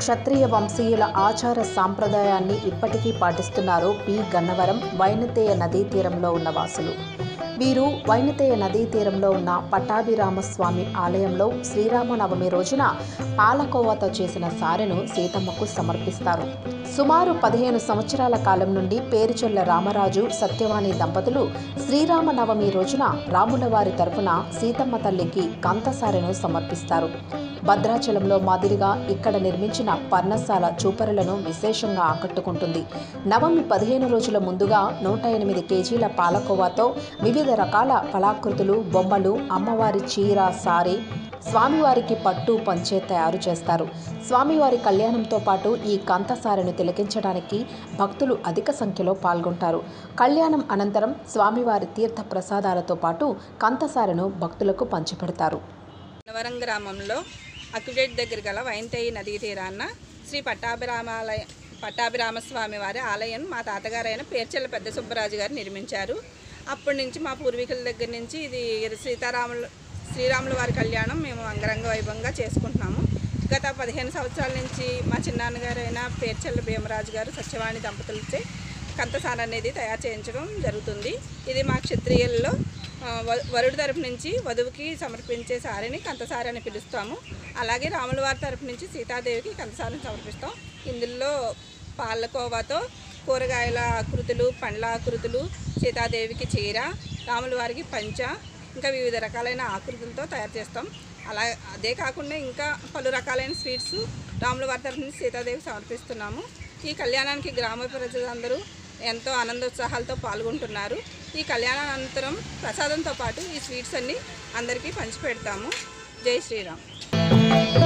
క్షత్రియ వంశీయుల ఆచార సాంప్రదాయాన్ని ఇప్పటికీ పాటిస్తున్నారు పి గన్నవరం వైనతేయ నదీ తీరంలో ఉన్న వాసులు వీరు వైనతేయ నదీ తీరంలో ఉన్న పట్టాభిరామస్వామి ఆలయంలో శ్రీరామనవమి రోజున పాలకోవాతో చేసిన సారెను సీతమ్మకు సమర్పిస్తారు సుమారు పదిహేను సంవత్సరాల కాలం నుండి పేరుచొల్ల రామరాజు సత్యవాణి దంపతులు శ్రీరామనవమి రోజున రాముల వారి తరపున సీతమ్మ తల్లికి కంతసారెను సమర్పిస్తారు భద్రాచలంలో మాదిరిగా ఇక్కడ నిర్మించిన పర్ణశాల చూపరులను విశేషంగా ఆకట్టుకుంటుంది నవమి పదిహేను రోజుల ముందుగా నూట ఎనిమిది కేజీల పాలకోవాతో వివిధ రకాల కళాకృతులు బొమ్మలు అమ్మవారి చీర సారీ స్వామివారికి పట్టు పంచే తయారు చేస్తారు స్వామివారి కళ్యాణంతో పాటు ఈ కంతసారెను తిలకించడానికి భక్తులు అధిక సంఖ్యలో పాల్గొంటారు కళ్యాణం అనంతరం స్వామివారి తీర్థ ప్రసాదాలతో పాటు కంతసారెను భక్తులకు పంచిపెడతారు నవరం గ్రామంలో అక్విడేట్ దగ్గర గల వైంతేయి నదీ తీరాన శ్రీ పట్టాభిరామాలయ పట్టాభిరామస్వామి వారి ఆలయం మా తాతగారైన పేర్చెల్ల పెద్ద సుబ్బరాజు గారు నిర్మించారు అప్పటి నుంచి మా పూర్వీకుల దగ్గర నుంచి ఇది సీతారాములు శ్రీరాముల వారి కళ్యాణం మేము అంగరంగ వైభవంగా చేసుకుంటున్నాము గత పదిహేను సంవత్సరాల నుంచి మా చిన్నాన్నగారైన పేర్చెల్ల భీమరాజు గారు సత్యవాణి దంపతులచే కంతసార అనేది తయారు చేయించడం జరుగుతుంది ఇది మా క్షత్రియుల్లో ఆ, వ- వరుడి తరపు నుంచి వధువుకి సమర్పించే సారిని కంతసారి అని పిలుస్తాము అలాగే రాముల వారి తరపు నుంచి సీతాదేవికి కంతసారిని సమర్పిస్తాం ఇందులో పాలకోవాతో కూరగాయల ఆకృతులు పండ్ల ఆకృతులు సీతాదేవికి చీర రాముల వారికి పంచ ఇంకా వివిధ రకాలైన ఆకృతులతో తయారు చేస్తాం అలా అదే కాకుండా ఇంకా పలు రకాలైన స్వీట్స్ రాముల వారి తరపు నుంచి సీతాదేవి సమర్పిస్తున్నాము ఈ కళ్యాణానికి గ్రామ ప్రజలందరూ ఎంతో ఆనందోత్సాహాలతో పాల్గొంటున్నారు ఈ కళ్యాణానంతరం ప్రసాదంతో పాటు ఈ స్వీట్స్ అన్నీ అందరికీ పంచిపెడతాము జై శ్రీరామ్